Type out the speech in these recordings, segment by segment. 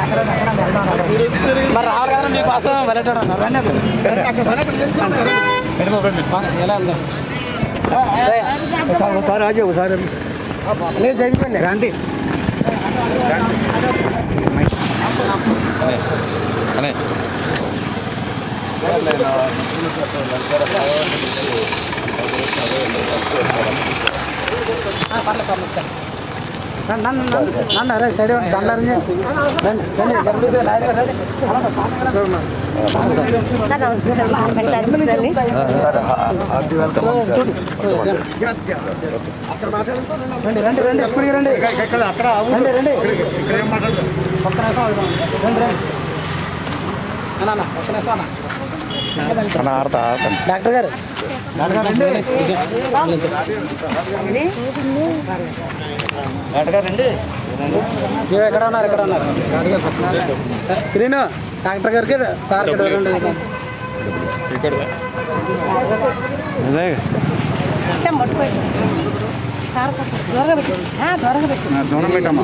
మరి రావాలి కదా మీకోసం వెళ్ళటం అన్నారు రండి ఎలా వెళ్దాం ఒకసారి ఆగి ఒకసారి లేదు జరిగిపోయింది గాంధీ అనే నన్ను నన్ను నన్ను నన్ను అరే సైడ్ దండారు రండి రండి గర్భిణీ నాయుడు గారు రండి చూడు రండి రండి రండి ఎప్పటికి రండి అక్కడ రండి రండి ఇక్కడ ఏం మాట్లాడదు ఒక్క నిమిషం ఆగుదాం. రండి రండి అన్న అన్న ఒక్క నిమిషం అన్న ఆడతా డాక్టర్ గారు డాక్టర్ గారు రండి మీరు ఎక్కడ ఉన్నారు ఎక్కడ ఉన్నారు శ్రీను డాక్టర్ గారికి సార్ ఇక్కడ రండి. త్వరగా పెట్టు త్వరగా పెట్టు దూరం పెట్టమ్మా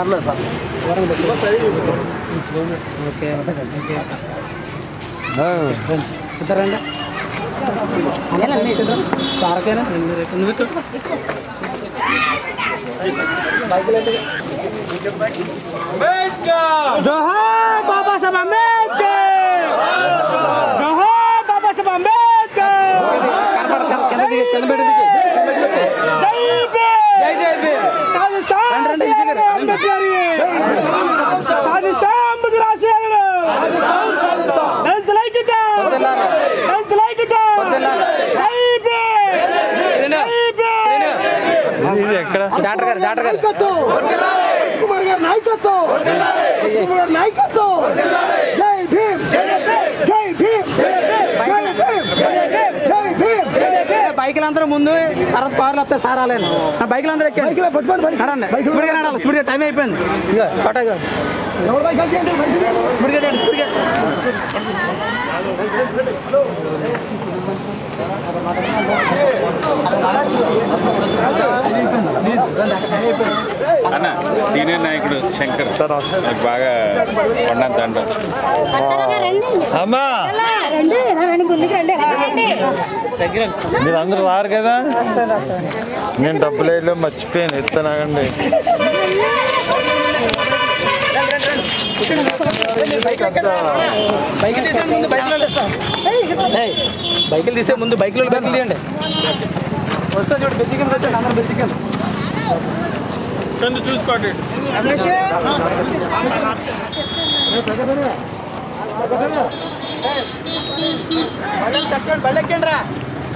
ఓకే ఓకే ఇద్దరు రండి సార్కేనా నువ్వు ఇక్కడ జోహార్ బాబా సాహెబ్ అంబేద్కర్ జోహార్ బాబా సాహెబ్ అంబేద్కర్ కింద దిగి కింద పెట్టి దిగి జై జై భీమ్ రండి రండి విజయ్ గారు సాధిస్తాం అంబేద్కర్ ఆశయాలను దళితుల ఐక్యత దళితుల ఐక్యత జై భీమ్ జై భీమ్ ఎక్కడ డాక్టర్ గారు డాక్టర్ గారు కుమార్ గారి నాయకత్వం కుమార్ గారి నాయకత్వం జై భీమ్ జై భీమ్ జై భీమ్ జై భీమ్ బైకులు అందరూ ముందు తర్వాత కార్లు వస్తాయి సార్ రాలేను నా బైకులు అందరూ ఎక్కండి నడండి స్పీడ్గా నడాలి స్పీడ్గా టైం అయిపోయింది ఇక చోట ఎవరు బైక్ చేయండి బైక్ చేయండి స్పీడ్గా చేయండి స్పీడ్గా అన్న సీనియర్ నాయకుడు శంకర్ నాకు బాగా వండంత అంటారు అమ్మా రండి రండి గుండెకి రండి రండి మీరు అందరూ రారు కదా నేను డబ్బులు వేయలే మర్చిపోయాను ఎత్తనాగండి బైకులు తీసే ముందు బైకులు ఏయ్, బైకులు తీసే ముందు బైకులు బైకులు తీయండి వస్తా చూడు బెచ్చికం పెట్టండి అందరూ బెచ్చికం చందు చూసుకోండి బళ్ళు ఎక్కండి రా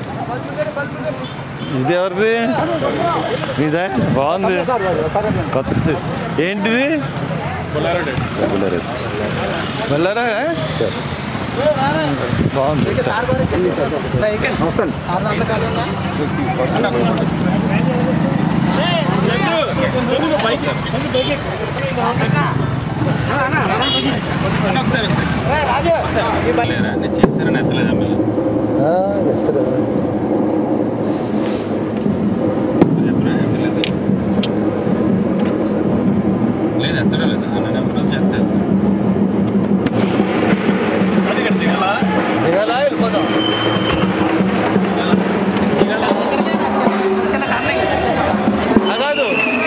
ఇది ఎవరిది ఇదా బాగుంది కొత్తది ఏంటిది వెళ్ళారా బాగుంది రా, ఎక్కండి సార్ దాంట్లో ఖాళీ ఉందా? ఒకసారి రా, రాజు ఈ బై- లేరా నేను చేశారని ఎత్తలేదా మీరు ఎప్పుడా ఎత్తలేదు లేదు ఎత్తడం లేదు అన్న నెంబర్ చేస్తే ఇక్కడ దిగాలా దిగాలా వెళ్ళిపోతాం ఆ, కాదు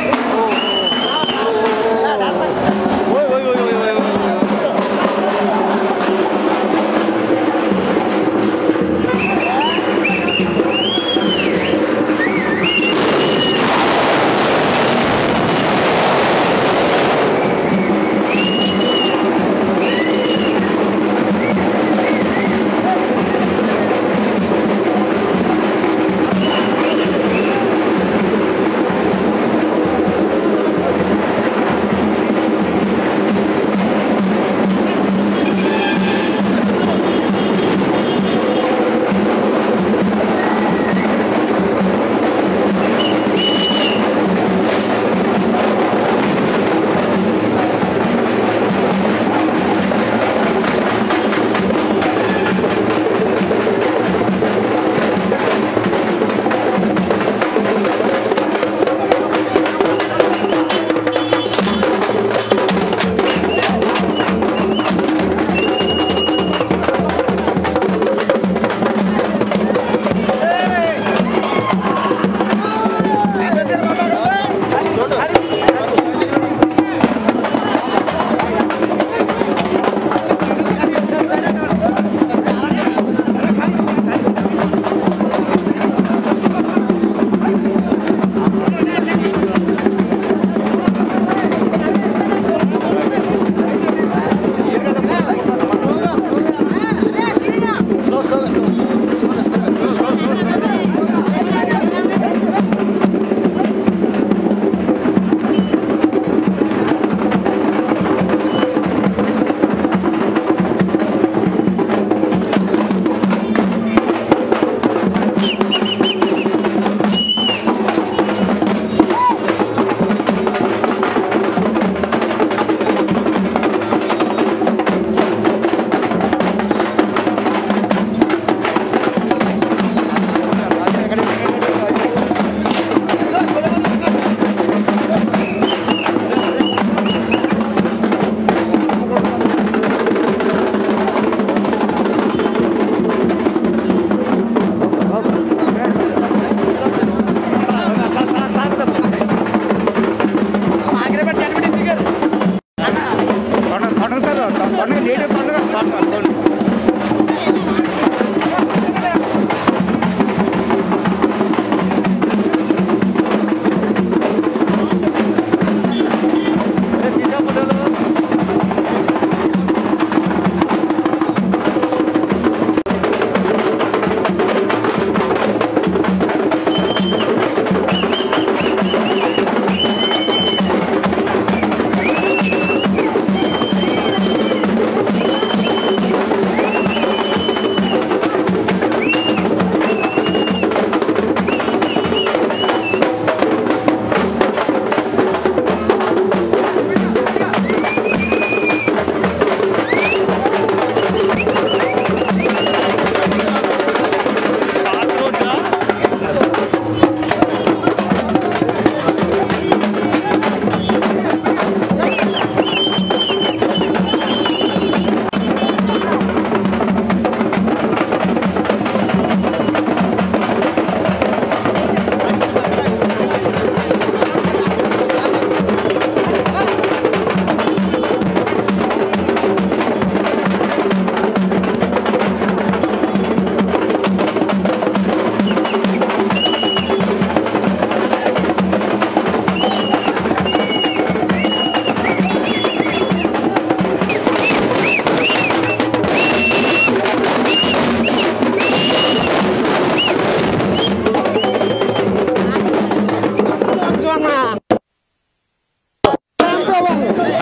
ఓయ్, ఓయ్, ఓయ్, ఓయ్, ఓయ్, ఓయ్.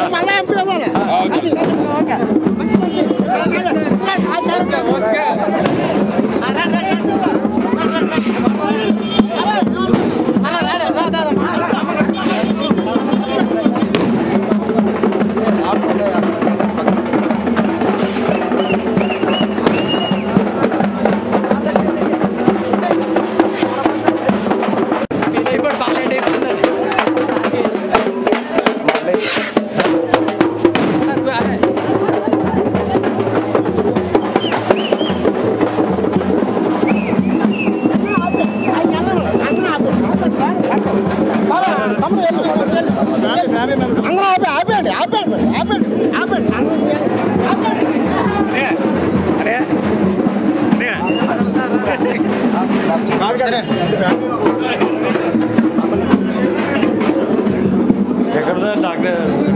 మళ్ళా ఎంపీ అవ్వాలి అది. మంచి మనిషి. ఆ సార్ అందరూ ఆపే ఆపేయండి ఆపేయండి ఆపేయండి ఆపేయండి ఆపేయండి ఎక్కడ డాక్టర్